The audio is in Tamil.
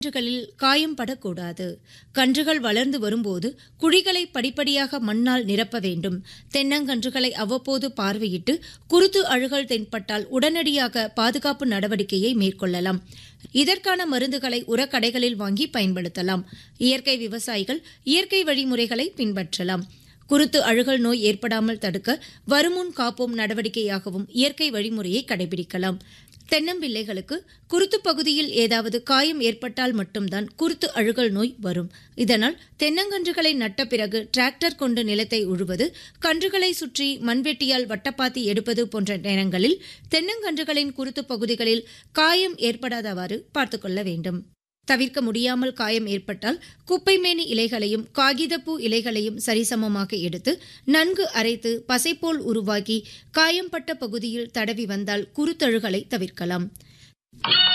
கன்றுகளில் காயம் படக்கூடாது கன்றுகள் வளர்ந்து வரும்போது குழிகளை படிப்படியாக மண்ணால் நிரப்ப வேண்டும் தென்னங்கன்றுகளை அவ்வப்போது பார்வையிட்டு குருத்து அழுகல் தென்பட்டால் உடனடியாக பாதுகாப்பு நடவடிக்கையை மேற்கொள்ளலாம் இதற்கான மருந்துகளை உரக்கடைகளில் வாங்கி பயன்படுத்தலாம் இயற்கை விவசாயிகள் இயற்கை வழிமுறைகளை பின்பற்றலாம் குருத்து அழுகல் நோய் ஏற்படாமல் தடுக்க வருமுன் காப்போம் நடவடிக்கையாகவும் இயற்கை வழிமுறையை கடைபிடிக்கலாம் தென்னம்பிள்ளைகளுக்கு குருத்து பகுதியில் ஏதாவது காயம் ஏற்பட்டால் மட்டும்தான் குருத்து அழுகல் நோய் வரும் இதனால் தென்னங்கன்றுகளை நட்ட பிறகு டிராக்டர் கொண்டு நிலத்தை உழுவது கன்றுகளை சுற்றி மண்வெட்டியால் வட்டப்பாத்தி எடுப்பது போன்ற நேரங்களில் தென்னங்கன்றுகளின் குருத்து பகுதிகளில் காயம் ஏற்படாதவாறு பார்த்துக்கொள்ள வேண்டும் தவிர்க்க முடியாமல் காயம் ஏற்பட்டால் குப்பைமேனி இலைகளையும் காகிதப்பூ இலைகளையும் சரிசமமாக எடுத்து நன்கு அரைத்து பசைப்போல் உருவாக்கி காயம்பட்ட பகுதியில் தடவி வந்தால் குருத்தழுகளை தவிர்க்கலாம்